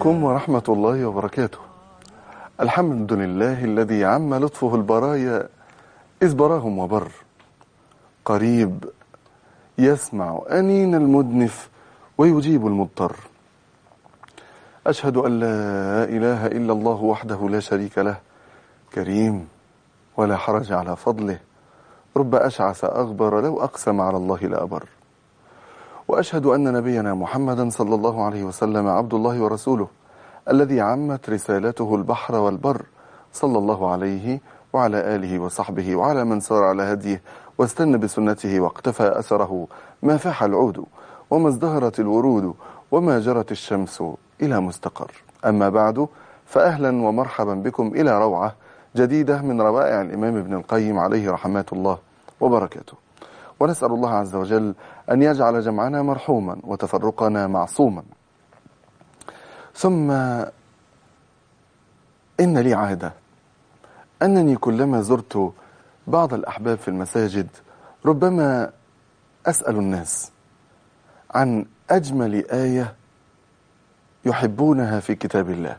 عليكم ورحمة الله وبركاته الحمد لله الذي عم لطفه البرايا إذ براهم وبر قريب يسمع أنين المدنف ويجيب المضطر أشهد أن لا إله إلا الله وحده لا شريك له كريم ولا حرج على فضله رب أشعث أغبر لو أقسم على الله لأبر وأشهد أن نبينا محمدا صلى الله عليه وسلم عبد الله ورسوله الذي عمت رسالته البحر والبر صلى الله عليه وعلى آله وصحبه وعلى من سار على هديه واستنى بسنته واقتفى أثره ما فاح العود وما ازدهرت الورود وما جرت الشمس إلى مستقر أما بعد فأهلا ومرحبا بكم إلى روعة جديدة من روائع الإمام ابن القيم عليه رحمات الله وبركاته ونسأل الله عز وجل أن يجعل جمعنا مرحوما وتفرقنا معصوما ثم إن لي عادة أنني كلما زرت بعض الأحباب في المساجد ربما أسأل الناس عن أجمل آية يحبونها في كتاب الله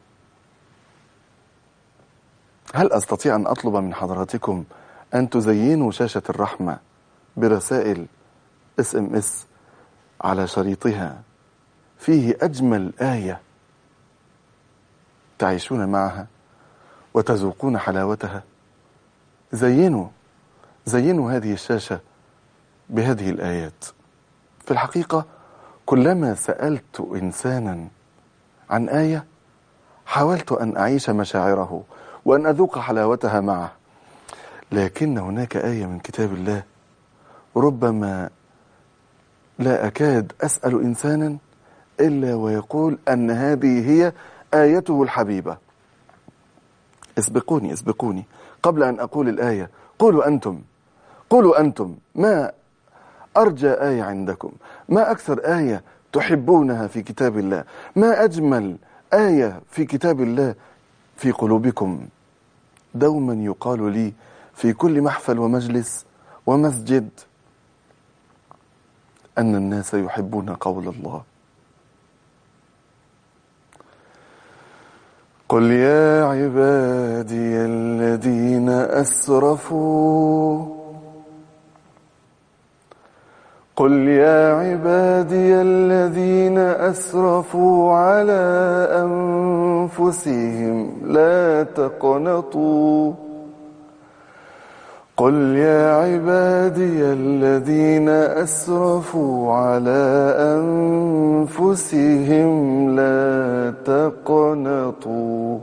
هل أستطيع أن أطلب من حضراتكم أن تزينوا شاشة الرحمة برسائل اس ام اس على شريطها فيه أجمل آية تعيشون معها وتذوقون حلاوتها زينوا زينوا هذه الشاشة بهذه الآيات في الحقيقة كلما سألت إنسانا عن آية حاولت أن أعيش مشاعره وأن أذوق حلاوتها معه لكن هناك آية من كتاب الله ربما لا أكاد أسأل إنسانا إلا ويقول أن هذه هي آيته الحبيبة اسبقوني اسبقوني قبل أن أقول الآية قولوا أنتم قولوا أنتم ما أرجى آية عندكم ما أكثر آية تحبونها في كتاب الله ما أجمل آية في كتاب الله في قلوبكم دوما يقال لي في كل محفل ومجلس ومسجد أن الناس يحبون قول الله قل يا عبادي الذين أسرفوا قل يا عبادي الذين أسرفوا على أنفسهم لا تقنطوا قل يا عبادي الذين أسرفوا على أنفسهم لا تقنطوا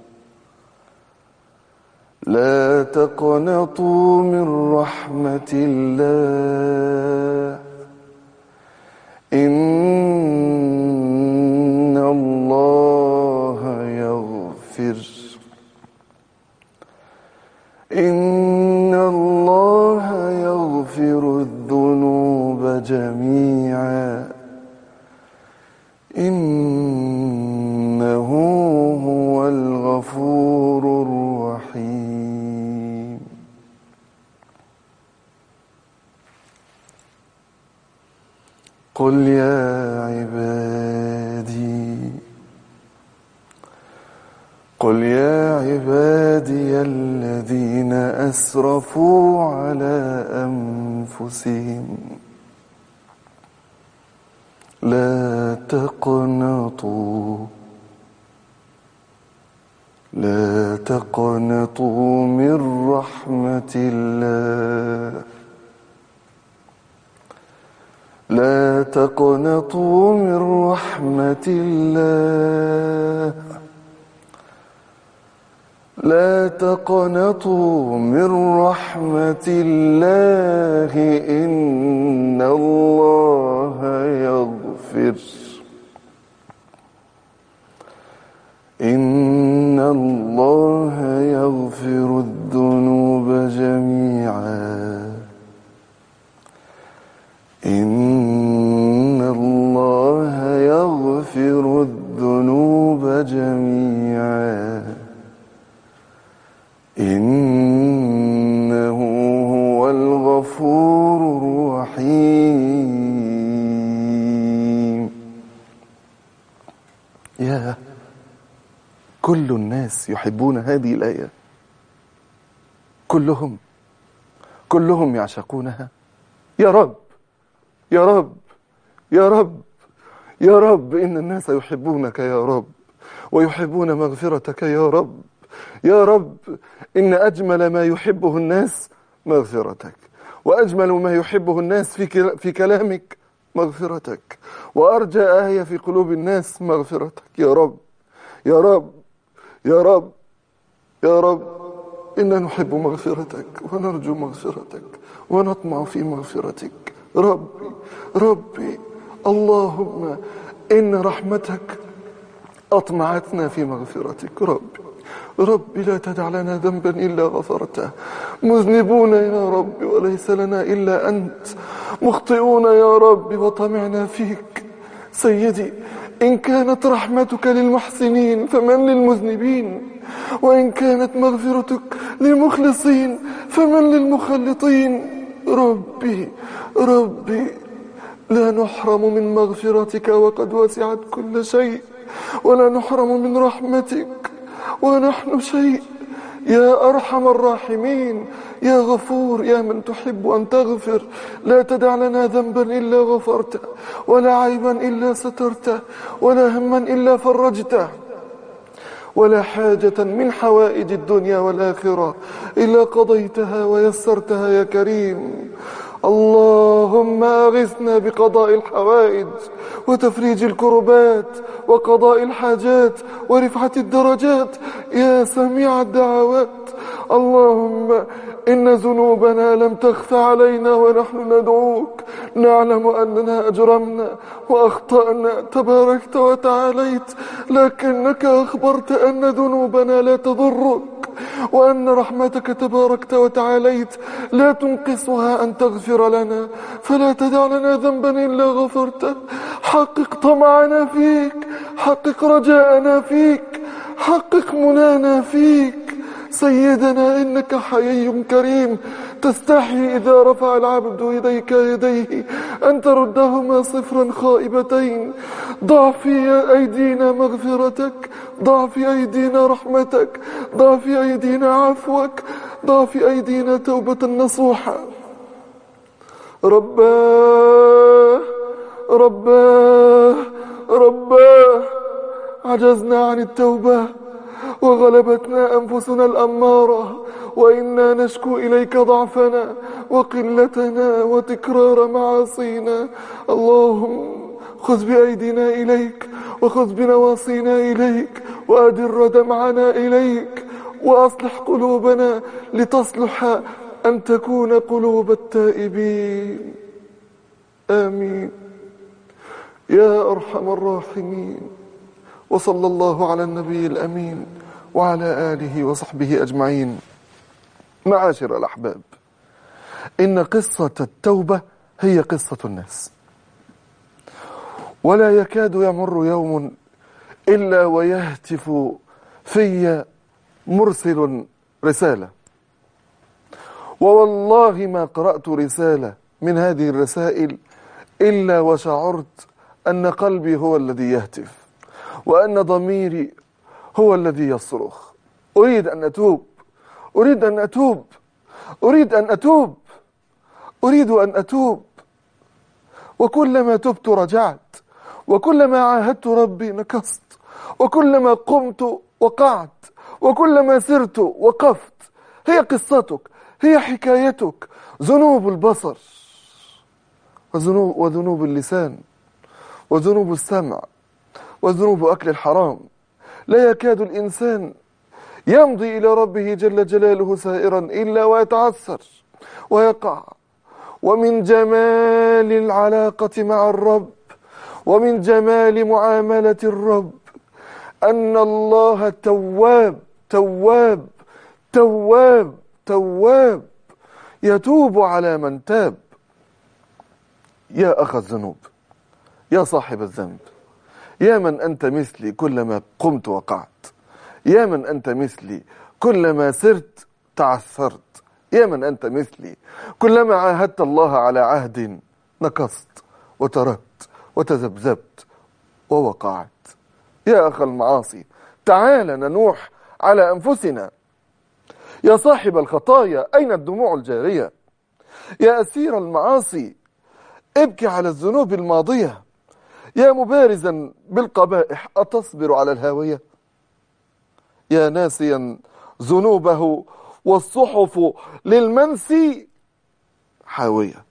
لا تقنطوا من رحمة الله إن الله يغفر إن الله يغفر الذنوب جميعا إنه هو الغفور الرحيم قل يا عبادي قل يا عبادي الذين أسرفوا على أنفسهم لا تقنطوا لا تقنطوا من رحمة الله لا تقنطوا من رحمة الله لا تقنطوا من رحمة الله إن الله يغفر إن الله يغفر الذنوب جميعا إن الله يغفر الذنوب جميعا إنه هو الغفور الرحيم يا كل الناس يحبون هذه الآية كلهم كلهم يعشقونها يا رب يا رب يا رب يا رب إن الناس يحبونك يا رب ويحبون مغفرتك يا رب يا رب إن أجمل ما يحبه الناس مغفرتك وأجمل ما يحبه الناس في كلا- في كلامك مغفرتك وأرجى آية في قلوب الناس مغفرتك يا رب يا رب يا رب يا رب إنا نحب مغفرتك ونرجو مغفرتك ونطمع في مغفرتك ربي ربي اللهم إن رحمتك أطمعتنا في مغفرتك ربي ربي لا تدع لنا ذنبا إلا غفرته مذنبون يا رب وليس لنا إلا أنت مخطئون يا رب وطمعنا فيك سيدي إن كانت رحمتك للمحسنين فمن للمذنبين وإن كانت مغفرتك للمخلصين فمن للمخلطين ربي ربي لا نحرم من مغفرتك وقد وسعت كل شيء ولا نحرم من رحمتك ونحن شيء يا أرحم الراحمين يا غفور يا من تحب أن تغفر لا تدع لنا ذنبا إلا غفرته ولا عيبا إلا سترته ولا هما إلا فرجته ولا حاجة من حوائج الدنيا والآخرة إلا قضيتها ويسرتها يا كريم اللهم أغثنا بقضاء الحوائج وتفريج الكربات وقضاء الحاجات ورفعة الدرجات يا سميع الدعوات اللهم إن ذنوبنا لم تخف علينا ونحن ندعوك نعلم أننا أجرمنا وأخطأنا تباركت وتعاليت لكنك أخبرت أن ذنوبنا لا تضرك وأن رحمتك تباركت وتعاليت لا تنقصها أن تغفر لنا فلا تدع لنا ذنبا إلا غفرته حقق طمعنا فيك حقق رجاءنا فيك حقق منانا فيك سيدنا إنك حيي كريم تستحي إذا رفع العبد يديك يديه أن تردهما صفرا خائبتين ضع في أيدينا مغفرتك ضع في أيدينا رحمتك ضع في أيدينا عفوك ضع في أيدينا توبة نصوحة رباه رباه رباه عجزنا عن التوبة وغلبتنا أنفسنا الأمارة وإنا نشكو إليك ضعفنا وقلتنا وتكرار معاصينا اللهم خذ بأيدينا إليك وخذ بنواصينا إليك وأدر دمعنا إليك وأصلح قلوبنا لتصلح أن تكون قلوب التائبين آمين يا أرحم الراحمين وصلى الله على النبي الأمين وعلى آله وصحبه أجمعين معاشر الأحباب إن قصة التوبة هي قصة الناس ولا يكاد يمر يوم إلا ويهتف في مرسل رسالة ووالله ما قرأت رسالة من هذه الرسائل إلا وشعرت أن قلبي هو الذي يهتف وأن ضميري هو الذي يصرخ أريد أن أتوب أريد أن أتوب أريد أن أتوب أريد أن أتوب وكلما تبت رجعت وكلما عاهدت ربي نكصت وكلما قمت وقعت وكلما سرت وقفت هي قصتك هي حكايتك ذنوب البصر وذنوب, وذنوب اللسان وذنوب السمع وذنوب أكل الحرام لا يكاد الإنسان يمضي إلى ربه جل جلاله سائرا إلا ويتعثر ويقع ومن جمال العلاقة مع الرب ومن جمال معاملة الرب أن الله تواب تواب تواب تواب يتوب على من تاب يا أخ الذنوب يا صاحب الذنب يا من أنت مثلي كلما قمت وقعت يا من أنت مثلي كلما سرت تعثرت يا من أنت مثلي كلما عاهدت الله على عهد نكصت وتركت وتذبذبت ووقعت يا أخ المعاصي تعال ننوح على أنفسنا يا صاحب الخطايا أين الدموع الجارية يا أسير المعاصي ابكي على الذنوب الماضية يا مبارزا بالقبائح أتصبر على الهاوية يا ناسيا ذنوبه والصحف للمنسي حاوية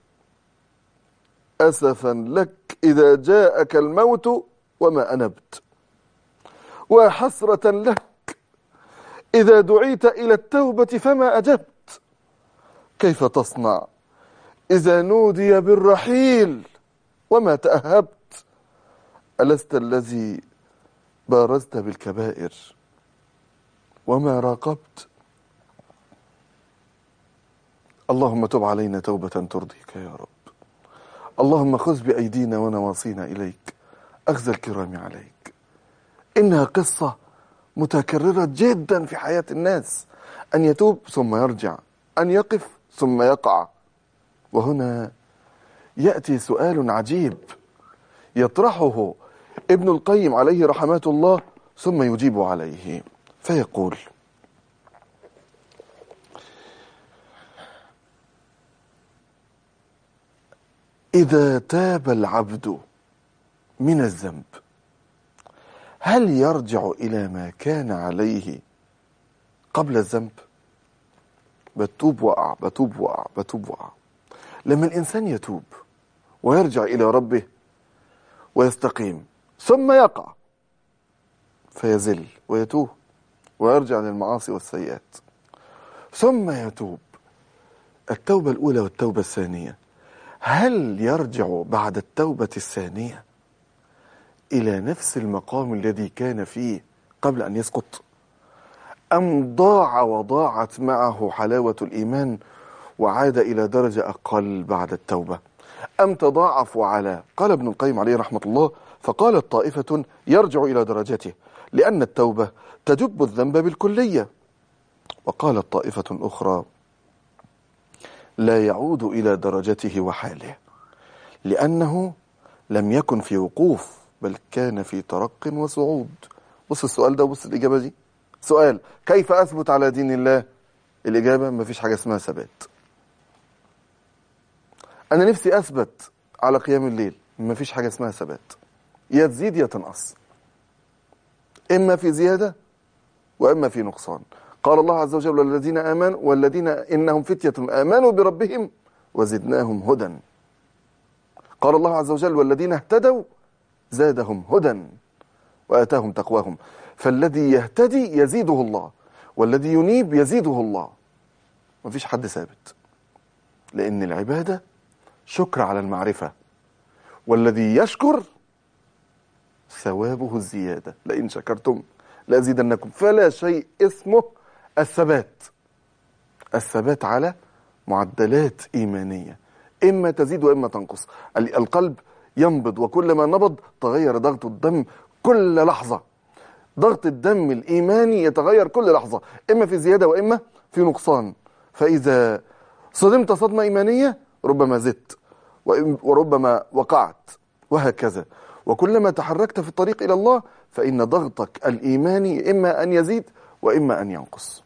أسفا لك إذا جاءك الموت وما أنبت وحسرة لك إذا دعيت إلى التوبة فما أجبت كيف تصنع إذا نودي بالرحيل وما تأهبت ألست الذي بارزت بالكبائر وما راقبت اللهم تب علينا توبة ترضيك يا رب اللهم خذ بأيدينا ونواصينا إليك أخذ الكرام عليك إنها قصة متكررة جدا في حياة الناس أن يتوب ثم يرجع أن يقف ثم يقع وهنا يأتي سؤال عجيب يطرحه ابن القيم عليه رحمات الله ثم يجيب عليه فيقول إذا تاب العبد من الذنب هل يرجع إلى ما كان عليه قبل الذنب بتوب وقع بتوب وقع بتوب وقع لما الإنسان يتوب ويرجع إلى ربه ويستقيم ثم يقع فيزل ويتوه ويرجع للمعاصي والسيئات ثم يتوب التوبة الأولى والتوبة الثانية هل يرجع بعد التوبة الثانية إلى نفس المقام الذي كان فيه قبل أن يسقط أم ضاع وضاعت معه حلاوة الإيمان وعاد إلى درجة أقل بعد التوبة أم تضاعف وعلى قال ابن القيم عليه رحمة الله فقالت طائفة يرجع إلى درجته لأن التوبة تجب الذنب بالكلية وقالت طائفة أخرى لا يعود إلى درجته وحاله لأنه لم يكن في وقوف بل كان في ترق وصعود بص السؤال ده وبص الإجابة دي سؤال كيف أثبت على دين الله الإجابة ما فيش حاجة اسمها ثبات أنا نفسي أثبت على قيام الليل ما فيش حاجة اسمها ثبات يا تزيد يا تنقص إما في زيادة وإما في نقصان قال الله عز وجل والذين آمنوا والذين إنهم فتية آمنوا بربهم وزدناهم هدى قال الله عز وجل والذين اهتدوا زادهم هدى وآتاهم تقواهم فالذي يهتدي يزيده الله والذي ينيب يزيده الله مفيش حد ثابت لأن العبادة شكر على المعرفة والذي يشكر ثوابه الزيادة لئن شكرتم لأزيدنكم فلا شيء اسمه الثبات الثبات على معدلات إيمانية إما تزيد وإما تنقص القلب ينبض وكلما نبض تغير ضغط الدم كل لحظة ضغط الدم الإيماني يتغير كل لحظة إما في زيادة وإما في نقصان فإذا صدمت صدمة إيمانية ربما زدت وربما وقعت وهكذا وكلما تحركت في الطريق إلى الله فإن ضغطك الإيماني إما أن يزيد وإما أن ينقص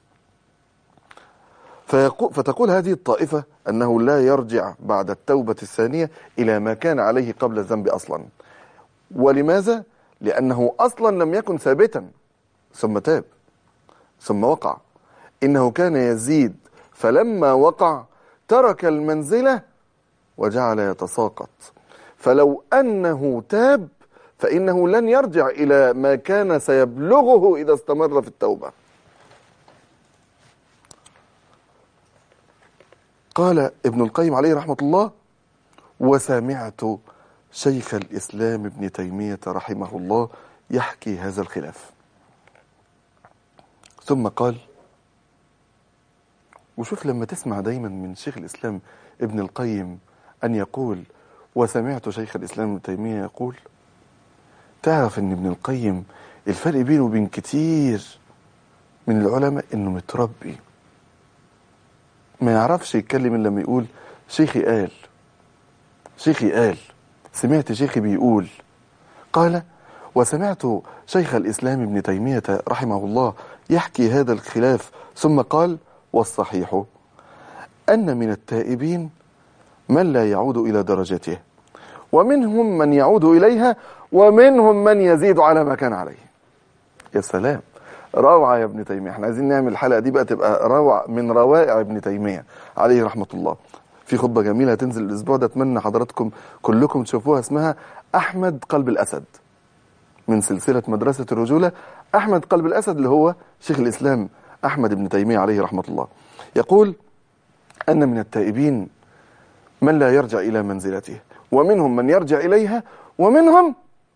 فتقول هذه الطائفة أنه لا يرجع بعد التوبة الثانية إلى ما كان عليه قبل الذنب أصلا ولماذا؟ لأنه أصلا لم يكن ثابتا ثم تاب ثم وقع إنه كان يزيد فلما وقع ترك المنزلة وجعل يتساقط فلو أنه تاب فإنه لن يرجع إلى ما كان سيبلغه إذا استمر في التوبة قال ابن القيم عليه رحمة الله وسمعت شيخ الإسلام ابن تيمية رحمه الله يحكي هذا الخلاف ثم قال وشوف لما تسمع دايما من شيخ الإسلام ابن القيم أن يقول وسمعت شيخ الإسلام ابن تيمية يقول تعرف أن ابن القيم الفرق بينه وبين كتير من العلماء أنه متربي ما يعرفش يتكلم إلا لما يقول شيخي قال شيخي قال سمعت شيخي بيقول قال وسمعت شيخ الإسلام ابن تيمية رحمه الله يحكي هذا الخلاف ثم قال والصحيح أن من التائبين من لا يعود إلى درجته ومنهم من يعود إليها ومنهم من يزيد على ما كان عليه يا سلام روعة يا ابن تيمية احنا عايزين نعمل الحلقة دي بقى تبقى روعة من روائع ابن تيمية عليه رحمة الله في خطبة جميلة هتنزل الأسبوع ده أتمنى حضراتكم كلكم تشوفوها اسمها أحمد قلب الأسد من سلسلة مدرسة الرجولة أحمد قلب الأسد اللي هو شيخ الإسلام أحمد بن تيمية عليه رحمة الله يقول أن من التائبين من لا يرجع إلى منزلته ومنهم من يرجع إليها ومنهم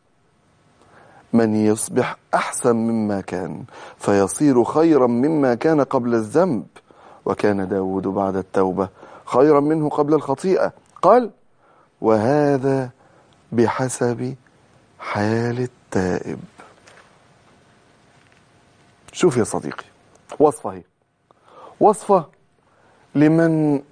من يصبح أحسن مما كان فيصير خيرا مما كان قبل الذنب وكان داود بعد التوبة خيرا منه قبل الخطيئة قال وهذا بحسب حال التائب شوف يا صديقي وصفة هي وصفة لمن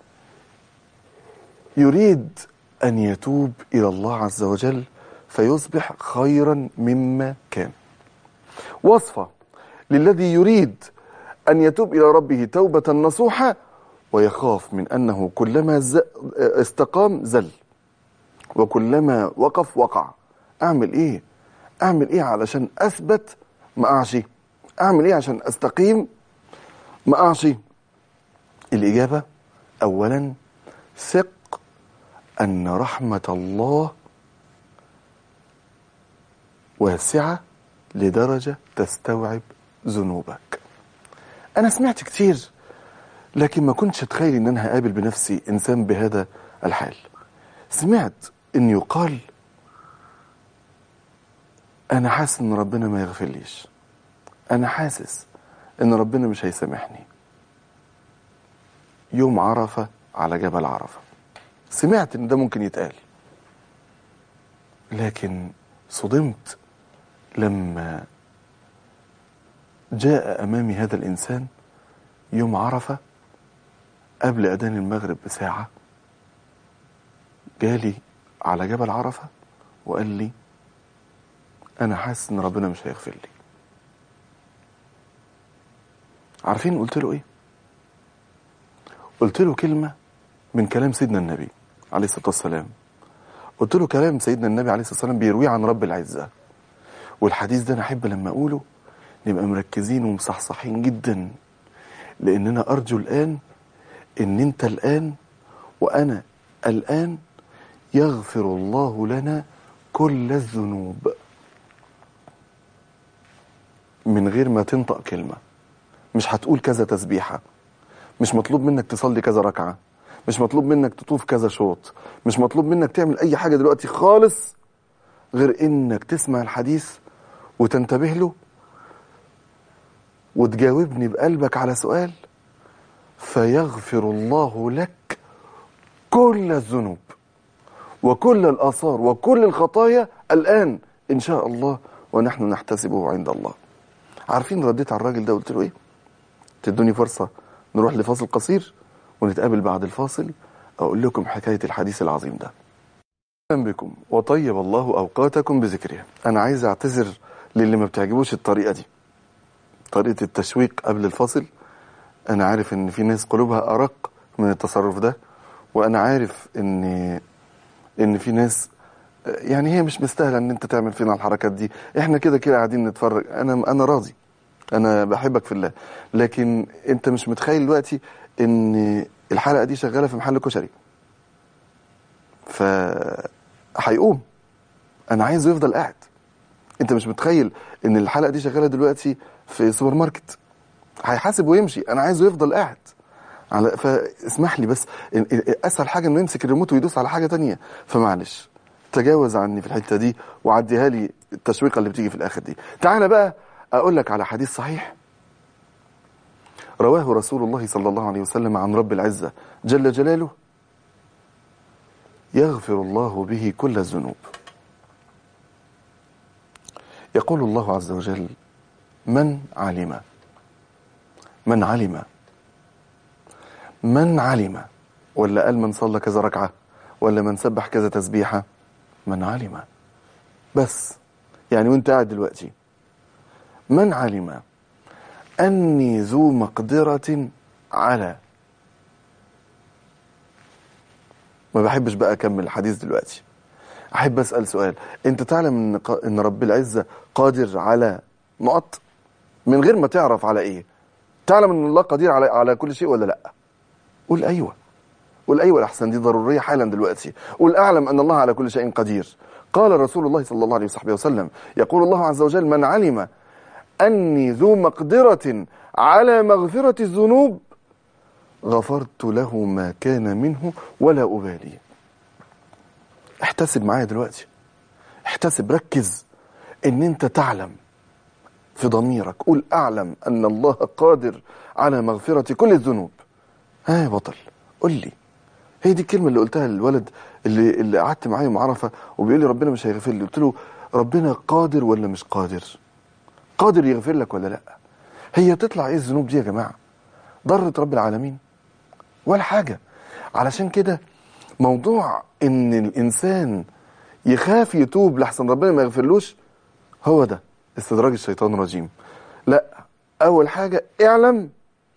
يريد أن يتوب إلى الله عز وجل فيصبح خيرا مما كان وصفة للذي يريد أن يتوب إلى ربه توبة نصوحة ويخاف من أنه كلما ز- استقام زل وكلما وقف وقع أعمل إيه أعمل إيه علشان أثبت ما أعشي أعمل إيه عشان أستقيم ما أعشي الإجابة أولا ثق أن رحمة الله واسعة لدرجة تستوعب ذنوبك أنا سمعت كتير لكن ما كنتش أتخيل إن أنا هقابل بنفسي إنسان بهذا الحال سمعت إن يقال أنا حاسس إن ربنا ما يغفرليش أنا حاسس إن ربنا مش هيسامحني يوم عرفة على جبل عرفة سمعت إن ده ممكن يتقال لكن صدمت لما جاء أمامي هذا الإنسان يوم عرفة قبل أذان المغرب بساعة جالي على جبل عرفة وقال لي أنا حاسس إن ربنا مش هيغفر لي عارفين قلت له إيه؟ قلت له كلمة من كلام سيدنا النبي عليه الصلاة والسلام قلت له كلام سيدنا النبي عليه الصلاة والسلام بيرويه عن رب العزة والحديث ده أنا أحب لما أقوله نبقى مركزين ومصحصحين جدا لأننا أرجو الآن إن أنت الآن وأنا الآن يغفر الله لنا كل الذنوب من غير ما تنطق كلمة مش هتقول كذا تسبيحة مش مطلوب منك تصلي كذا ركعة مش مطلوب منك تطوف كذا شوط مش مطلوب منك تعمل أي حاجة دلوقتي خالص غير إنك تسمع الحديث وتنتبه له وتجاوبني بقلبك على سؤال فيغفر الله لك كل الذنوب وكل الآثار وكل الخطايا الآن إن شاء الله ونحن نحتسبه عند الله عارفين رديت على الراجل ده قلت له إيه تدوني فرصة نروح لفاصل قصير ونتقابل بعد الفاصل أقول لكم حكاية الحديث العظيم ده أهلا بكم وطيب الله أوقاتكم بذكرها أنا عايز أعتذر للي ما بتعجبوش الطريقة دي طريقة التشويق قبل الفاصل أنا عارف إن في ناس قلوبها أرق من التصرف ده وأنا عارف إن إن في ناس يعني هي مش مستاهلة إن أنت تعمل فينا الحركات دي إحنا كده كده قاعدين نتفرج أنا أنا راضي أنا بحبك في الله لكن أنت مش متخيل دلوقتي إن الحلقة دي شغالة في محل كشري ف هيقوم أنا عايزه يفضل قاعد أنت مش متخيل إن الحلقة دي شغالة دلوقتي في سوبر ماركت هيحاسب ويمشي انا عايزه يفضل قاعد على فاسمح لي بس اسهل حاجه انه يمسك الريموت ويدوس على حاجه تانية فمعلش تجاوز عني في الحته دي وعديها لي التشويقه اللي بتيجي في الاخر دي تعالى بقى اقول لك على حديث صحيح رواه رسول الله صلى الله عليه وسلم عن رب العزه جل جلاله يغفر الله به كل الذنوب يقول الله عز وجل من علم من علم من علم ولا قال من صلى كذا ركعة ولا من سبح كذا تسبيحة من علم بس يعني وانت قاعد دلوقتي من علم أني ذو مقدرة على ما بحبش بقى أكمل الحديث دلوقتي أحب أسأل سؤال أنت تعلم إن, ق... إن رب العزة قادر على نقط من غير ما تعرف على إيه تعلم إن الله قدير على على كل شيء ولا لأ قول أيوه قول أيوه الأحسن دي ضرورية حالا دلوقتي قول أعلم أن الله على كل شيء قدير قال رسول الله صلى الله عليه وصحبه وسلم يقول الله عز وجل من علم أني ذو مقدرة على مغفرة الذنوب غفرت له ما كان منه ولا أبالي احتسب معايا دلوقتي احتسب ركز ان انت تعلم في ضميرك قول اعلم ان الله قادر على مغفرة كل الذنوب ها يا بطل قول لي هي دي الكلمة اللي قلتها للولد اللي اللي قعدت معاه يوم عرفة وبيقول لي ربنا مش هيغفر لي قلت له ربنا قادر ولا مش قادر قادر يغفر لك ولا لا هي تطلع ايه الذنوب دي يا جماعة ضرت رب العالمين ولا حاجة علشان كده موضوع ان الانسان يخاف يتوب لحسن ربنا ما يغفرلوش هو ده استدراج الشيطان الرجيم لا اول حاجة اعلم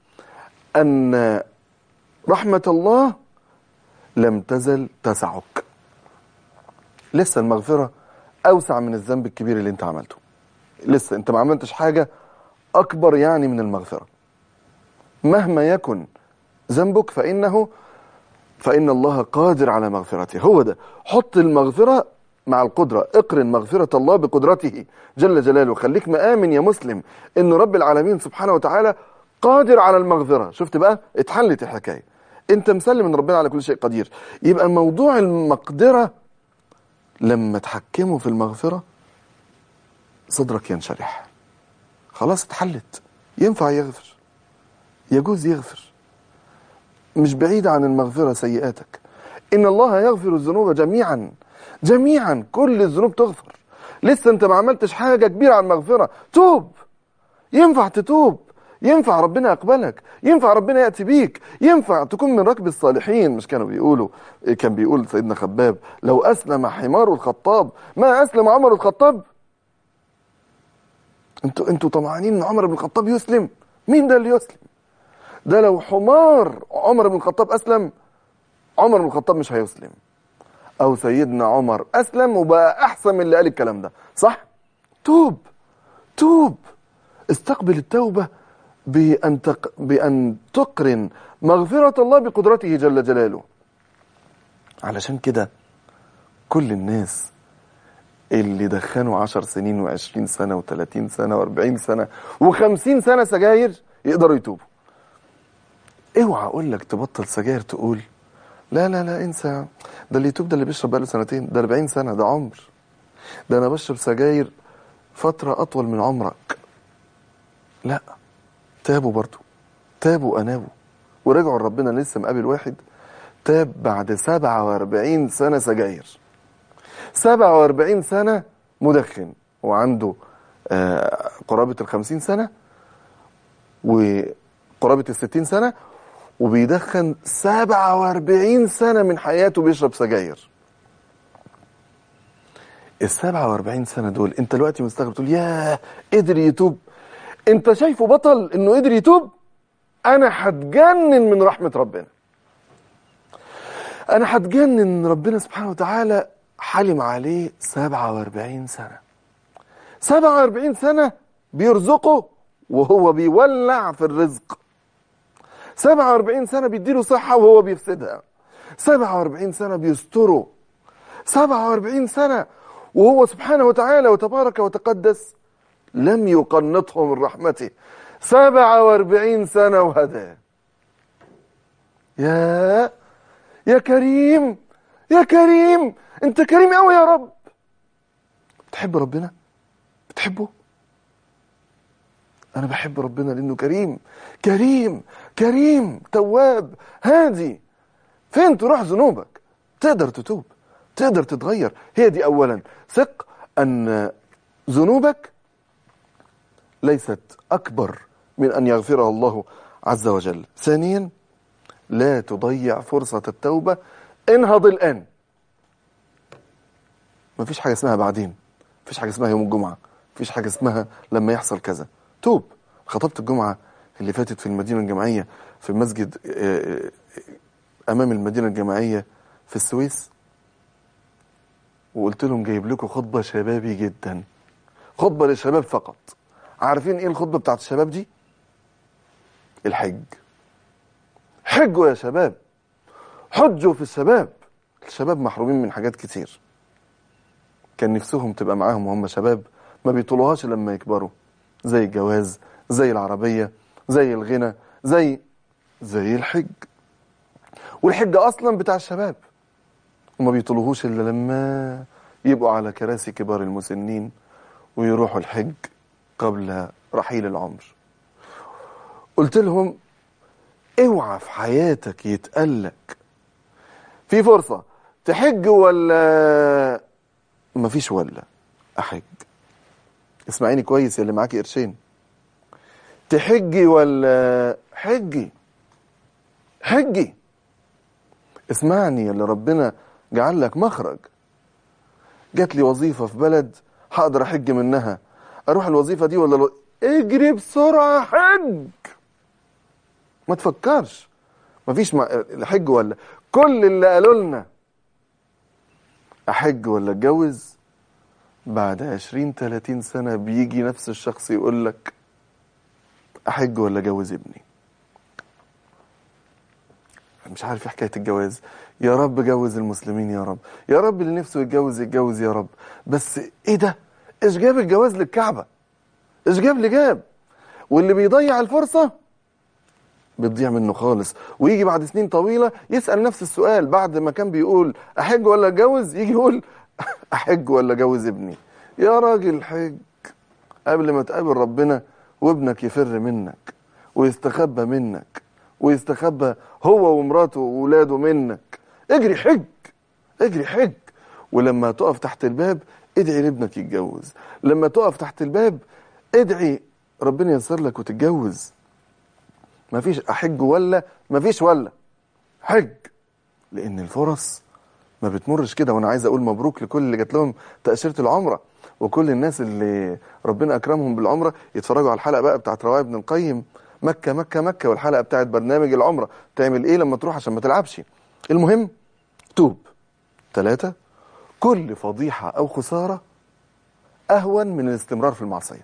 ان رحمة الله لم تزل تسعك لسه المغفرة اوسع من الذنب الكبير اللي انت عملته لسه انت ما عملتش حاجة اكبر يعني من المغفرة مهما يكن ذنبك فانه فإن الله قادر على مغفرته هو ده حط المغفرة مع القدرة اقرن مغفرة الله بقدرته جل جلاله خليك مآمن يا مسلم ان رب العالمين سبحانه وتعالى قادر على المغفرة شفت بقى اتحلت الحكاية انت مسلم ان ربنا على كل شيء قدير يبقى موضوع المقدرة لما تحكمه في المغفرة صدرك ينشرح خلاص اتحلت ينفع يغفر يجوز يغفر مش بعيد عن المغفرة سيئاتك إن الله يغفر الذنوب جميعا جميعا كل الذنوب تغفر لسه انت ما عملتش حاجة كبيرة عن المغفرة توب ينفع تتوب ينفع ربنا يقبلك ينفع ربنا يأتي بيك ينفع تكون من ركب الصالحين مش كانوا بيقولوا كان بيقول سيدنا خباب لو أسلم حمار الخطاب ما أسلم عمر الخطاب انتوا انتوا طمعانين ان عمر بن الخطاب يسلم مين ده اللي يسلم ده لو حمار عمر بن الخطاب أسلم عمر بن الخطاب مش هيسلم أو سيدنا عمر أسلم وبقى أحسن من اللي قال الكلام ده صح؟ توب توب استقبل التوبة بأن, تق... بأن تقرن مغفرة الله بقدرته جل جلاله علشان كده كل الناس اللي دخنوا عشر سنين وعشرين سنة وثلاثين سنة واربعين سنة وخمسين سنة سجاير يقدروا يتوبوا اوعى اقول لك تبطل سجاير تقول لا لا لا انسى ده اللي يتوب ده اللي بيشرب بقاله سنتين ده 40 سنه ده عمر ده انا بشرب سجاير فتره اطول من عمرك لا تابوا برضو تابوا انابوا ورجعوا لربنا لسه مقابل واحد تاب بعد 47 سنه سجاير 47 سنه مدخن وعنده آه قرابه ال 50 سنه وقرابه ال 60 سنه وبيدخن 47 سنة من حياته بيشرب سجاير ال 47 سنة دول انت دلوقتي مستغرب تقول ياه قدر يتوب انت شايفه بطل انه قدر يتوب انا هتجنن من رحمة ربنا انا هتجنن ان ربنا سبحانه وتعالى حلم عليه 47 سنة 47 سنة بيرزقه وهو بيولع في الرزق 47 سنة بيديله صحة وهو بيفسدها 47 سنة بيستره 47 سنة وهو سبحانه وتعالى وتبارك وتقدس لم يقنطه من رحمته 47 سنة وهداه يا يا كريم يا كريم انت كريم قوي يا رب بتحب ربنا بتحبه انا بحب ربنا لانه كريم كريم كريم تواب هادي فين تروح ذنوبك تقدر تتوب تقدر تتغير هي دي اولا ثق ان ذنوبك ليست اكبر من ان يغفرها الله عز وجل ثانيا لا تضيع فرصة التوبة انهض الآن مفيش حاجة اسمها بعدين مفيش حاجه اسمها يوم الجمعه مفيش حاجه اسمها لما يحصل كذا توب خطبت الجمعه اللي فاتت في المدينه الجامعيه في مسجد آه، آه، امام المدينه الجامعيه في السويس وقلت لهم جايب لكم خطبه شبابي جدا خطبه للشباب فقط عارفين ايه الخطبه بتاعت الشباب دي الحج حجوا يا شباب حجوا في الشباب الشباب محرومين من حاجات كتير كان نفسهم تبقى معاهم وهم شباب ما بيطولوهاش لما يكبروا زي الجواز زي العربية زي الغنى زي زي الحج والحج أصلا بتاع الشباب وما بيطولوهوش إلا لما يبقوا على كراسي كبار المسنين ويروحوا الحج قبل رحيل العمر قلت لهم اوعى في حياتك يتقلك في فرصة تحج ولا مفيش ولا احج اسمعيني كويس يا اللي معاكي قرشين تحجي ولا حجي حجي اسمعني يا اللي ربنا جعل لك مخرج جات لي وظيفة في بلد هقدر احج منها اروح الوظيفة دي ولا الو... اجري بسرعة حج ما تفكرش مفيش مع... الحج ولا كل اللي قالوا لنا احج ولا اتجوز بعد عشرين تلاتين سنة بيجي نفس الشخص يقول لك احج ولا اجوز ابني مش عارف ايه حكايه الجواز يا رب جوز المسلمين يا رب يا رب اللي نفسه يتجوز يتجوز يا رب بس ايه ده ايش جاب الجواز للكعبه ايش جاب اللي جاب واللي بيضيع الفرصه بتضيع منه خالص ويجي بعد سنين طويله يسال نفس السؤال بعد ما كان بيقول احج ولا اتجوز يجي يقول احج ولا اجوز ابني يا راجل حج قبل ما تقابل ربنا وابنك يفر منك ويستخبى منك ويستخبى هو ومراته وولاده منك اجري حج اجري حج ولما تقف تحت الباب ادعي لابنك يتجوز لما تقف تحت الباب ادعي ربنا ييسر لك وتتجوز مفيش احج ولا مفيش ولا حج لان الفرص ما بتمرش كده وانا عايز اقول مبروك لكل اللي جات لهم تاشيره العمره وكل الناس اللي ربنا اكرمهم بالعمره يتفرجوا على الحلقه بقى بتاعت روايه ابن القيم مكه مكه مكه والحلقه بتاعت برنامج العمره تعمل ايه لما تروح عشان ما تلعبش المهم توب ثلاثة كل فضيحة أو خسارة أهون من الاستمرار في المعصية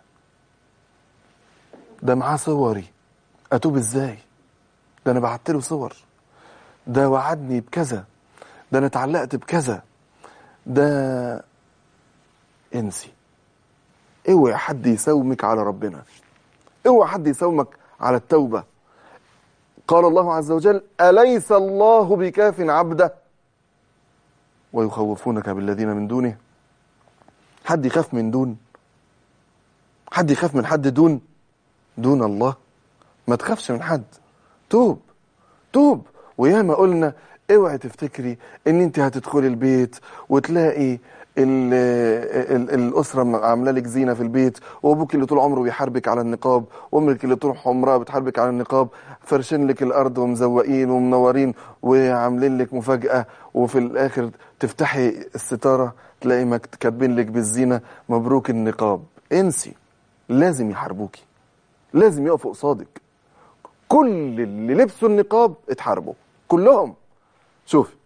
ده معاه صوري أتوب إزاي ده أنا بعت له صور ده وعدني بكذا ده أنا اتعلقت بكذا ده انسي اوعي حد يساومك على ربنا اوعي حد يساومك على التوبة قال الله عز وجل أليس الله بكاف عبده ويخوفونك بالذين من دونه حد يخاف من دون حد يخاف من حد دون دون الله ما تخافش من حد توب توب وياما قلنا اوعي تفتكري ان انت هتدخلي البيت وتلاقي ال ال الاسره عامله لك زينه في البيت وابوك اللي طول عمره بيحاربك على النقاب وامك اللي طول عمرها بتحاربك على النقاب فرشين لك الارض ومزوقين ومنورين وعاملين لك مفاجاه وفي الاخر تفتحي الستاره تلاقي مك- كاتبين لك بالزينه مبروك النقاب انسي لازم يحاربوكي لازم يقفوا قصادك كل اللي لبسوا النقاب اتحاربوا كلهم شوفي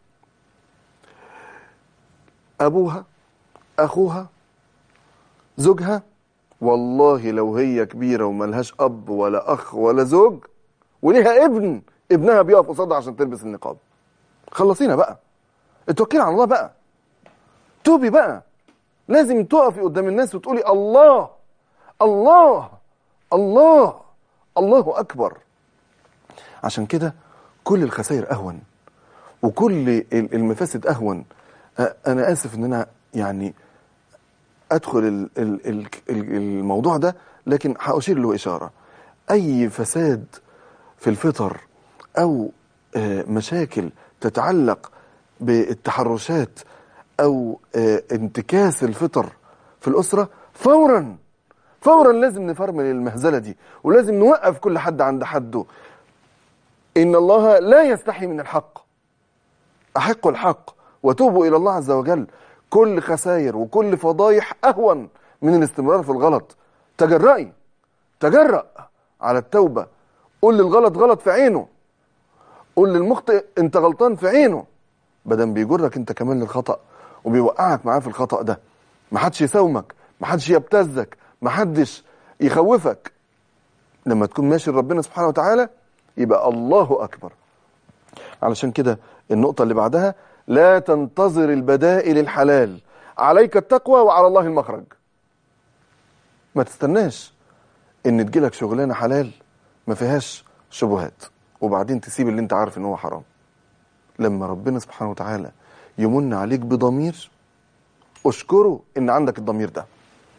ابوها اخوها زوجها والله لو هي كبيره وملهاش اب ولا اخ ولا زوج وليها ابن ابنها بيقف قصادها عشان تلبس النقاب خلصينا بقى اتوكلي على الله بقى توبي بقى لازم تقفي قدام الناس وتقولي الله الله الله الله اكبر عشان كده كل الخسائر اهون وكل ال- المفاسد اهون أ- انا اسف ان انا يعني ادخل ال- ال- ال- ال- الموضوع ده لكن هاشير له اشاره اي فساد في الفطر او آه، مشاكل تتعلق بالتحرشات او آه، انتكاس الفطر في الاسره فورا فورا لازم نفرمل المهزله دي ولازم نوقف كل حد عند حده ان الله لا يستحي من الحق احقوا الحق وتوبوا الى الله عز وجل كل خسائر وكل فضايح اهون من الاستمرار في الغلط تجرأي تجرأ على التوبة قول للغلط غلط في عينه قول للمخطئ انت غلطان في عينه بدل بيجرك انت كمان للخطأ وبيوقعك معاه في الخطأ ده محدش يساومك محدش يبتزك محدش يخوفك لما تكون ماشي لربنا سبحانه وتعالى يبقى الله أكبر علشان كده النقطة اللي بعدها لا تنتظر البدائل الحلال عليك التقوى وعلى الله المخرج ما تستناش ان تجيلك شغلانة حلال ما فيهاش شبهات وبعدين تسيب اللي انت عارف ان هو حرام لما ربنا سبحانه وتعالى يمن عليك بضمير اشكره ان عندك الضمير ده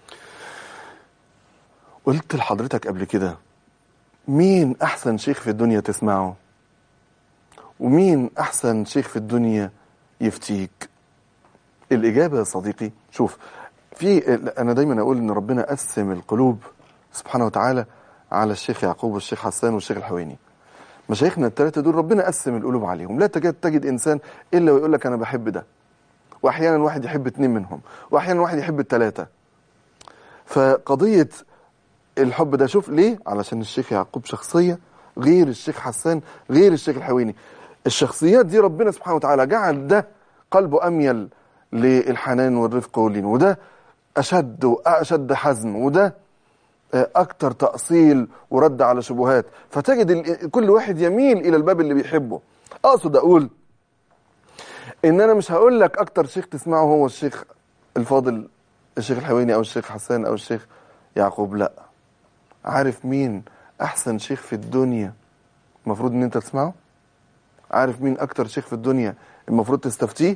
قلت لحضرتك قبل كده مين احسن شيخ في الدنيا تسمعه ومين احسن شيخ في الدنيا يفتيك الاجابه يا صديقي شوف في انا دايما اقول ان ربنا قسم القلوب سبحانه وتعالى على الشيخ يعقوب والشيخ حسان والشيخ الحويني مشايخنا الثلاثه دول ربنا قسم القلوب عليهم لا تجد تجد انسان الا ويقول لك انا بحب ده واحيانا واحد يحب اتنين منهم واحيانا واحد يحب الثلاثه فقضيه الحب ده شوف ليه علشان الشيخ يعقوب شخصيه غير الشيخ حسان غير الشيخ الحويني الشخصيات دي ربنا سبحانه وتعالى جعل ده قلبه اميل للحنان والرفق واللين وده اشد واشد حزم وده اكتر تاصيل ورد على شبهات فتجد ال- كل واحد يميل الى الباب اللي بيحبه اقصد اقول ان انا مش هقول لك اكتر شيخ تسمعه هو الشيخ الفاضل الشيخ الحويني او الشيخ حسان او الشيخ يعقوب لا عارف مين احسن شيخ في الدنيا المفروض ان انت تسمعه عارف مين اكتر شيخ في الدنيا المفروض تستفتيه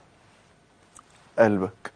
قلبك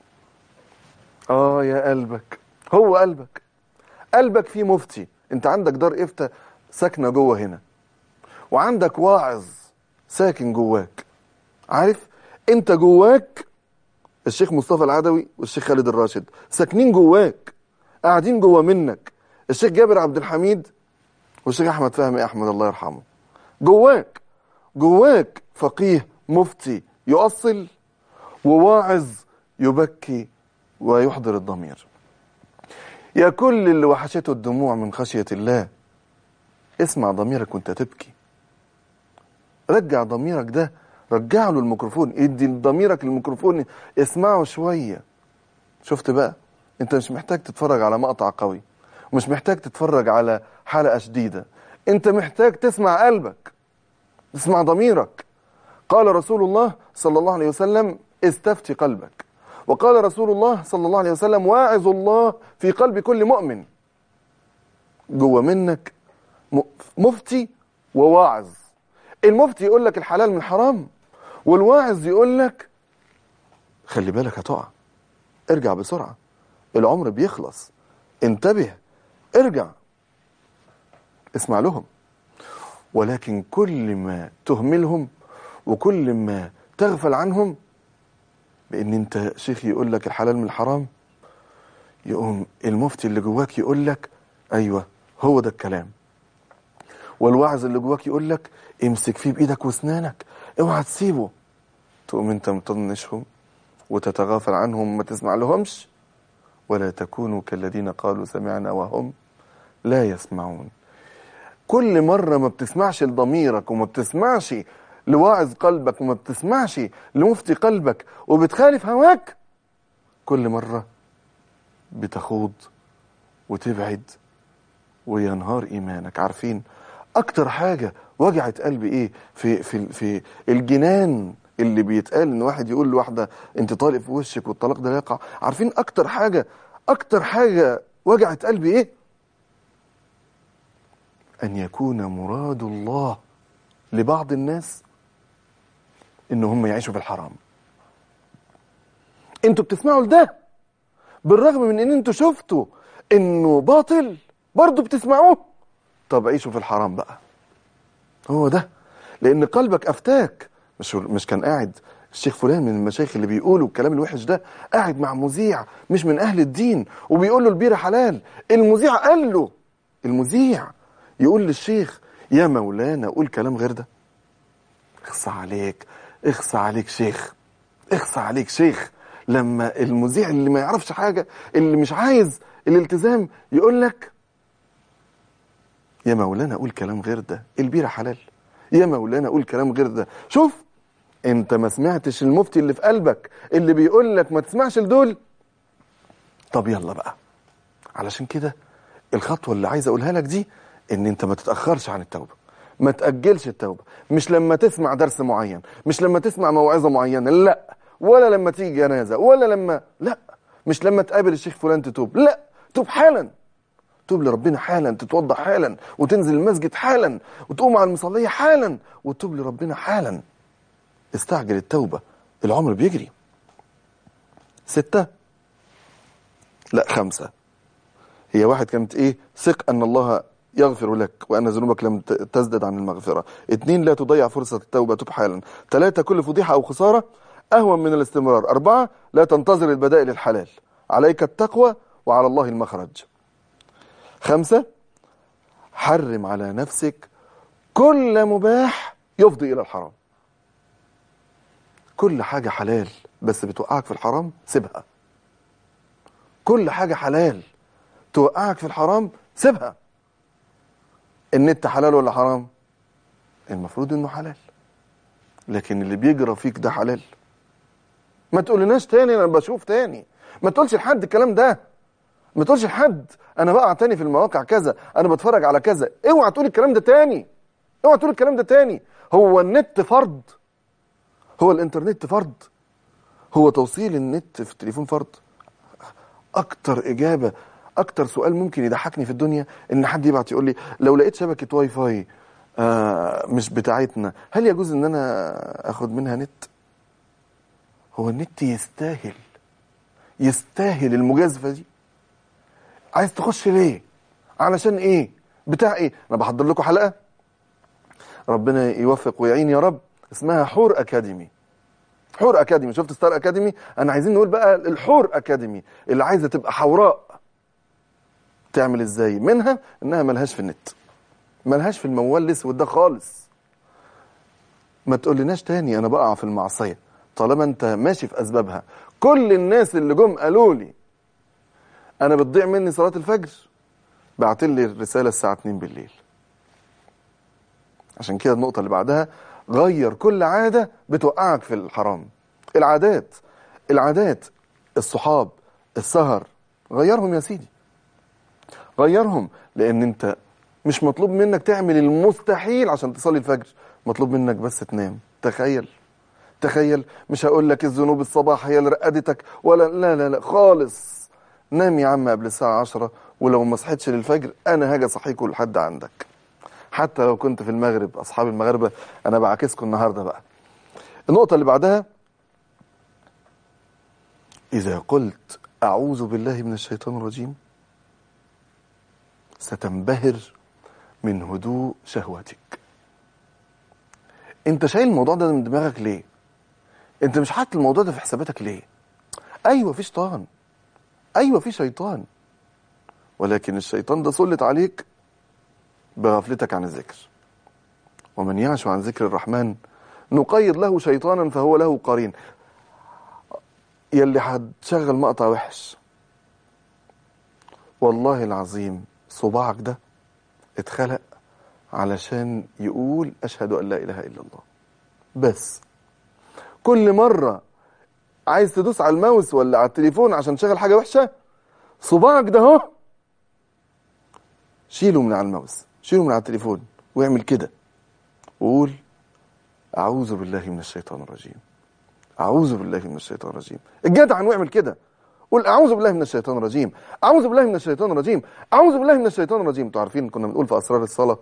اه يا قلبك هو قلبك قلبك فيه مفتي انت عندك دار افتاء ساكنه جوه هنا وعندك واعظ ساكن جواك عارف انت جواك الشيخ مصطفى العدوي والشيخ خالد الراشد ساكنين جواك قاعدين جوا منك الشيخ جابر عبد الحميد والشيخ احمد فهمي احمد الله يرحمه جواك جواك فقيه مفتي يؤصل وواعظ يبكي ويحضر الضمير يا كل اللي وحشته الدموع من خشية الله اسمع ضميرك وانت تبكي رجع ضميرك ده رجع له الميكروفون ادي ضميرك الميكروفون اسمعه شوية شفت بقى انت مش محتاج تتفرج على مقطع قوي ومش محتاج تتفرج على حلقة شديدة انت محتاج تسمع قلبك تسمع ضميرك قال رسول الله صلى الله عليه وسلم استفتي قلبك وقال رسول الله صلى الله عليه وسلم واعظ الله في قلب كل مؤمن جوه منك م- مفتي وواعظ المفتي يقول لك الحلال من الحرام والواعظ يقول لك خلي بالك هتقع ارجع بسرعة العمر بيخلص انتبه ارجع اسمع لهم ولكن كل ما تهملهم وكل ما تغفل عنهم بان انت شيخ يقول لك الحلال من الحرام يقوم المفتي اللي جواك يقول لك ايوه هو ده الكلام والوعظ اللي جواك يقول لك امسك فيه بايدك واسنانك اوعى تسيبه تقوم انت مطنشهم وتتغافل عنهم ما تسمع لهمش ولا تكونوا كالذين قالوا سمعنا وهم لا يسمعون كل مرة ما بتسمعش لضميرك وما بتسمعش لواعظ قلبك وما بتسمعش لمفتي قلبك وبتخالف هواك كل مرة بتخوض وتبعد وينهار ايمانك عارفين اكتر حاجة وجعت قلبي ايه في في في الجنان اللي بيتقال ان واحد يقول لواحدة انت طالق في وشك والطلاق ده لا يقع عارفين اكتر حاجة اكتر حاجة وجعت قلبي ايه ان يكون مراد الله لبعض الناس ان هم يعيشوا في الحرام انتوا بتسمعوا لده بالرغم من ان انتوا شفتوا انه باطل برضه بتسمعوه طب عيشوا في الحرام بقى هو ده لان قلبك افتاك مش مش كان قاعد الشيخ فلان من المشايخ اللي بيقولوا الكلام الوحش ده قاعد مع مذيع مش من اهل الدين وبيقول له البيره حلال المذيع قال له المذيع يقول للشيخ يا مولانا قول كلام غير ده اخصى عليك اخصى عليك شيخ اخصى عليك شيخ لما المذيع اللي ما يعرفش حاجة اللي مش عايز الالتزام يقول لك يا مولانا قول كلام غير ده البيرة حلال يا مولانا قول كلام غير ده شوف انت ما سمعتش المفتي اللي في قلبك اللي بيقول لك ما تسمعش لدول طب يلا بقى علشان كده الخطوة اللي عايز اقولها لك دي ان انت ما تتأخرش عن التوبة ما تأجلش التوبة مش لما تسمع درس معين مش لما تسمع موعظة معينة لا ولا لما تيجي جنازة ولا لما لا مش لما تقابل الشيخ فلان تتوب لا توب حالا توب لربنا حالا تتوضا حالا وتنزل المسجد حالا وتقوم على المصلية حالا وتوب لربنا حالا استعجل التوبة العمر بيجري ستة لا خمسة هي واحد كانت ايه ثق ان الله يغفر لك وان ذنوبك لم ت- تزدد عن المغفرة اتنين لا تضيع فرصة التوبة توب حالا ثلاثة كل فضيحة او خسارة اهون من الاستمرار اربعة لا تنتظر البدائل الحلال عليك التقوى وعلى الله المخرج خمسة حرم على نفسك كل مباح يفضي الى الحرام كل حاجة حلال بس بتوقعك في الحرام سيبها كل حاجة حلال توقعك في الحرام سيبها النت حلال ولا حرام المفروض انه حلال لكن اللي بيجرى فيك ده حلال ما تقولناش تاني انا بشوف تاني ما تقولش لحد الكلام ده ما تقولش لحد انا بقع تاني في المواقع كذا انا بتفرج على كذا اوعى تقول الكلام ده تاني اوعى تقول الكلام ده تاني هو النت فرض هو الانترنت فرض هو توصيل النت في التليفون فرض اكتر اجابه اكتر سؤال ممكن يضحكني في الدنيا ان حد يبعت يقول لي لو لقيت شبكه واي فاي آه مش بتاعتنا هل يجوز ان انا اخد منها نت هو النت يستاهل يستاهل المجازفه دي عايز تخش ليه علشان ايه بتاع ايه انا بحضر لكم حلقه ربنا يوفق ويعين يا رب اسمها حور اكاديمي حور اكاديمي شفت ستار اكاديمي انا عايزين نقول بقى الحور اكاديمي اللي عايزه تبقى حوراء تعمل ازاي منها انها ملهاش في النت ملهاش في الموال الاسود ده خالص ما تقولناش تاني انا بقع في المعصيه طالما انت ماشي في اسبابها كل الناس اللي جم قالوا لي انا بتضيع مني صلاه الفجر بعت لي الرساله الساعه 2 بالليل عشان كده النقطه اللي بعدها غير كل عاده بتوقعك في الحرام العادات العادات الصحاب السهر غيرهم يا سيدي غيرهم لان انت مش مطلوب منك تعمل المستحيل عشان تصلي الفجر مطلوب منك بس تنام تخيل تخيل مش هقول لك الذنوب الصباح هي اللي رقدتك ولا لا لا لا خالص نام يا عم قبل الساعة عشرة ولو ما صحيتش للفجر انا هاجي اصحيكوا لحد عندك حتى لو كنت في المغرب اصحاب المغاربة انا بعاكسكم النهاردة بقى النقطة اللي بعدها اذا قلت اعوذ بالله من الشيطان الرجيم ستنبهر من هدوء شهوتك انت شايل الموضوع ده من دماغك ليه انت مش حاطط الموضوع ده في حساباتك ليه ايوه في شيطان ايوه في شيطان ولكن الشيطان ده سلط عليك بغفلتك عن الذكر ومن يعش عن ذكر الرحمن نقيض له شيطانا فهو له قرين يلي هتشغل مقطع وحش والله العظيم صباعك ده اتخلق علشان يقول أشهد أن لا إله إلا الله بس كل مرة عايز تدوس على الماوس ولا على التليفون عشان تشغل حاجة وحشة صباعك ده اهو شيله من على الماوس شيله من على التليفون واعمل كده وقول أعوذ بالله من الشيطان الرجيم أعوذ بالله من الشيطان الرجيم الجدع واعمل كده قول اعوذ بالله من الشيطان الرجيم اعوذ بالله من الشيطان الرجيم اعوذ بالله من الشيطان الرجيم انتوا عارفين كنا بنقول في اسرار الصلاه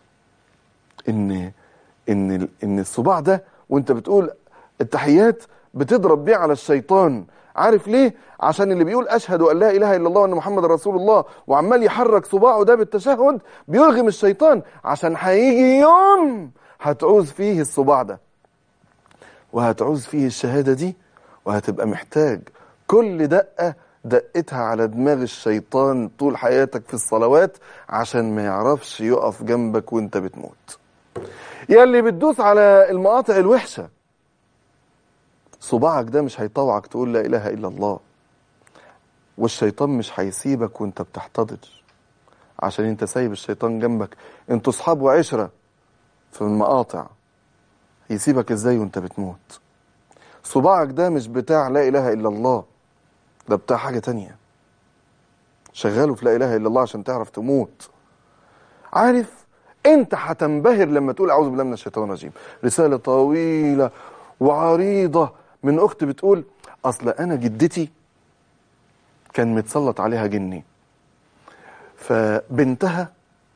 ان ان ان الصباع ده وانت بتقول التحيات بتضرب بيه على الشيطان عارف ليه عشان اللي بيقول اشهد ان لا اله الا الله وان محمد رسول الله وعمال يحرك صباعه ده بالتشهد بيرغم الشيطان عشان هيجي يوم هتعوز فيه الصباع ده وهتعوز فيه الشهاده دي وهتبقى محتاج كل دقة دقتها على دماغ الشيطان طول حياتك في الصلوات عشان ما يعرفش يقف جنبك وانت بتموت يا اللي بتدوس على المقاطع الوحشة صباعك ده مش هيطوعك تقول لا اله الا الله والشيطان مش هيسيبك وانت بتحتضر عشان انت سايب الشيطان جنبك انتوا اصحاب وعشره في المقاطع يسيبك ازاي وانت بتموت صباعك ده مش بتاع لا اله الا الله ده بتاع حاجه تانية شغاله في لا اله الا الله عشان تعرف تموت عارف انت هتنبهر لما تقول اعوذ بالله من الشيطان الرجيم رساله طويله وعريضه من اخت بتقول اصل انا جدتي كان متسلط عليها جني فبنتها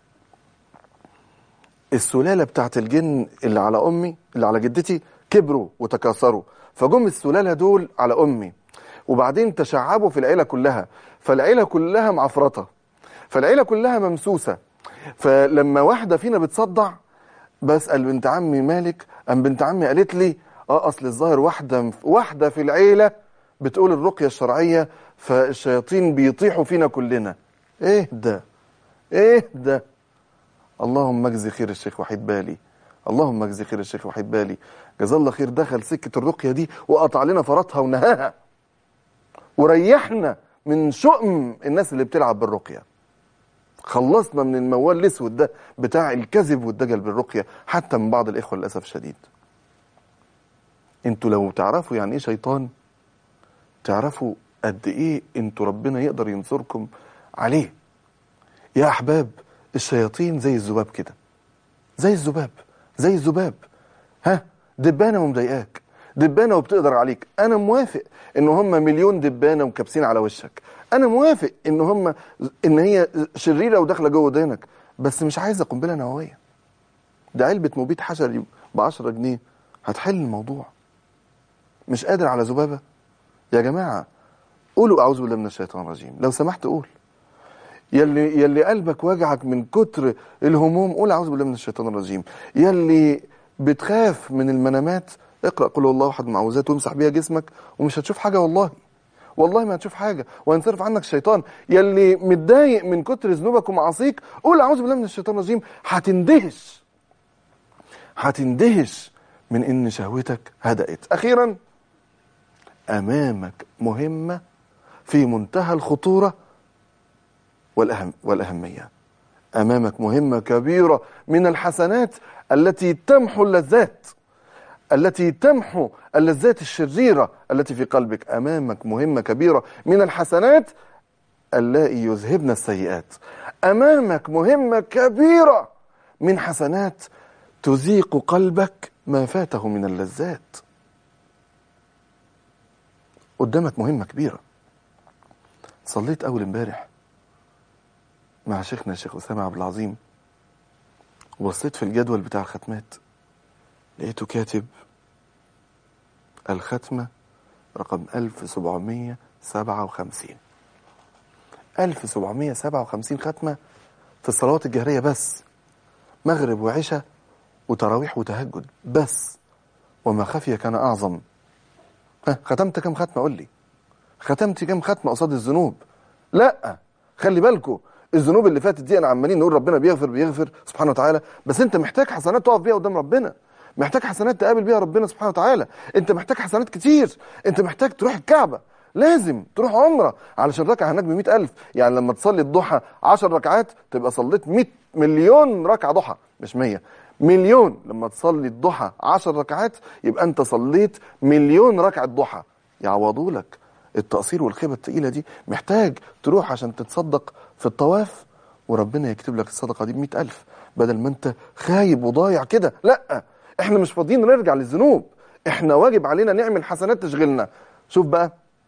السلاله بتاعت الجن اللي على امي اللي على جدتي كبروا وتكاثروا فجم السلاله دول على امي وبعدين تشعبوا في العيله كلها فالعيله كلها معفرطه فالعيله كلها ممسوسه فلما واحده فينا بتصدع بسال بنت عمي مالك ام بنت عمي قالت لي اه اصل الظاهر واحده واحده في العيله بتقول الرقيه الشرعيه فالشياطين بيطيحوا فينا كلنا ايه ده ايه ده اللهم اجزي خير الشيخ وحيد بالي اللهم اجزي خير الشيخ وحيد بالي جزاه الله خير دخل سكه الرقيه دي وقطع لنا فرطها ونهاها وريحنا من شؤم الناس اللي بتلعب بالرقيه خلصنا من الموال الاسود ده بتاع الكذب والدجل بالرقيه حتى من بعض الاخوه للاسف الشديد انتوا لو تعرفوا يعني ايه شيطان تعرفوا قد ايه انتوا ربنا يقدر ينصركم عليه يا احباب الشياطين زي الذباب كده زي الذباب زي الذباب ها دبانه ومضايقاك دبانه وبتقدر عليك انا موافق ان هم مليون دبانه وكابسين على وشك انا موافق ان هم ان هي شريره وداخله جوه ودانك بس مش عايزه قنبله نوويه ده علبه مبيد حشري ب 10 جنيه هتحل الموضوع مش قادر على ذبابه يا جماعه قولوا اعوذ بالله من الشيطان الرجيم لو سمحت قول يلي يلي قلبك وجعك من كتر الهموم قول اعوذ بالله من الشيطان الرجيم يلي بتخاف من المنامات اقرا قل هو الله احد معوذات وامسح بيها جسمك ومش هتشوف حاجه والله والله ما هتشوف حاجه وهينصرف عنك الشيطان يلي متضايق من كتر ذنوبك ومعاصيك قول اعوذ بالله من الشيطان الرجيم هتندهش هتندهش من ان شهوتك هدأت اخيرا امامك مهمه في منتهى الخطوره والأهم والأهمية أمامك مهمة كبيرة من الحسنات التي تمحو اللذات التي تمحو اللذات الشريرة التي في قلبك أمامك مهمة كبيرة من الحسنات اللائي يذهبن السيئات أمامك مهمة كبيرة من حسنات تذيق قلبك ما فاته من اللذات قدامك مهمة كبيرة صليت أول امبارح مع شيخنا الشيخ أسامة عبد العظيم وبصيت في الجدول بتاع الختمات لقيته كاتب الختمة رقم 1757 1757 ختمة في الصلوات الجهرية بس مغرب وعشاء وتراويح وتهجد بس وما خفي كان أعظم ها ختمت كم ختمة قول لي ختمت كم ختمة قصاد الذنوب لا خلي بالكم الذنوب اللي فاتت دي انا عمالين نقول ربنا بيغفر بيغفر سبحانه وتعالى بس انت محتاج حسنات تقف بيها قدام ربنا محتاج حسنات تقابل بيها ربنا سبحانه وتعالى انت محتاج حسنات كتير انت محتاج تروح الكعبة لازم تروح عمرة علشان ركعة هناك ب ألف يعني لما تصلي الضحى 10 ركعات تبقى صليت 100 مليون ركعة ضحى مش 100 مليون لما تصلي الضحى 10 ركعات يبقى انت صليت مليون ركعة ضحى يعوضوا لك التقصير والخيبة التقيلة دي محتاج تروح عشان تتصدق في الطواف وربنا يكتب لك الصدقة دي بمئة ألف بدل ما انت خايب وضايع كده لا احنا مش فاضيين نرجع للذنوب احنا واجب علينا نعمل حسنات تشغلنا شوف بقى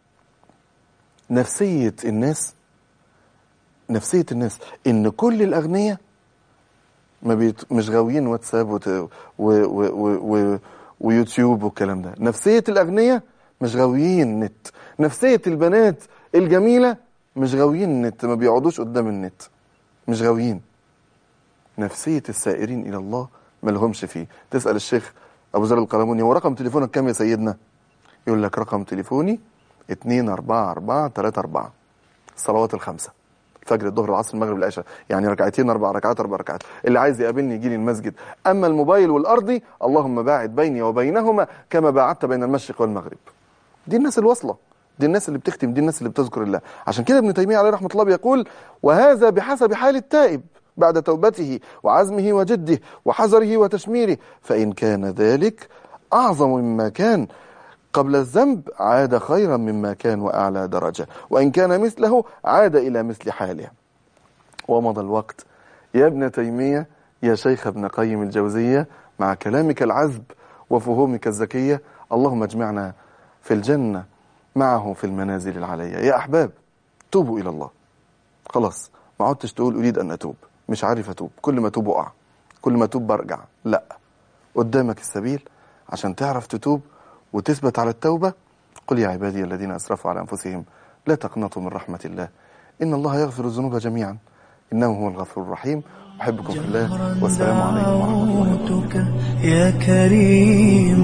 نفسية الناس نفسية الناس ان كل الاغنياء ما بيت مش غاويين واتساب وت... و... و... و... و... ويوتيوب والكلام ده نفسية الاغنياء مش غاويين نت نفسية البنات الجميلة مش غاويين النت ما بيقعدوش قدام النت مش غاويين نفسية السائرين إلى الله ما لهمش فيه تسأل الشيخ أبو ذر القلموني هو رقم تليفونك كام يا سيدنا يقول لك رقم تليفوني اتنين أربعة أربعة تلاتة أربعة الصلوات الخمسة الفجر الظهر العصر المغرب العشاء يعني ركعتين اربع ركعات اربع ركعات اللي عايز يقابلني يجي لي المسجد اما الموبايل والارضي اللهم باعد بيني وبينهما كما باعدت بين المشرق والمغرب دي الناس الواصله دي الناس اللي بتختم دي الناس اللي بتذكر الله عشان كده ابن تيميه عليه رحمه الله بيقول وهذا بحسب حال التائب بعد توبته وعزمه وجده وحذره وتشميره فان كان ذلك اعظم مما كان قبل الذنب عاد خيرا مما كان واعلى درجه وان كان مثله عاد الى مثل حاله ومضى الوقت يا ابن تيميه يا شيخ ابن قيم الجوزيه مع كلامك العذب وفهومك الذكيه اللهم اجمعنا في الجنه معه في المنازل العليا يا احباب توبوا الى الله خلاص ما عدتش تقول اريد ان اتوب مش عارف اتوب كل ما اتوب اقع كل ما اتوب برجع لا قدامك السبيل عشان تعرف تتوب وتثبت على التوبه قل يا عبادي الذين اسرفوا على انفسهم لا تقنطوا من رحمه الله ان الله يغفر الذنوب جميعا انه هو الغفور الرحيم احبكم في الله والسلام عليكم ورحمه الله وبركاته دعوتك يا كريم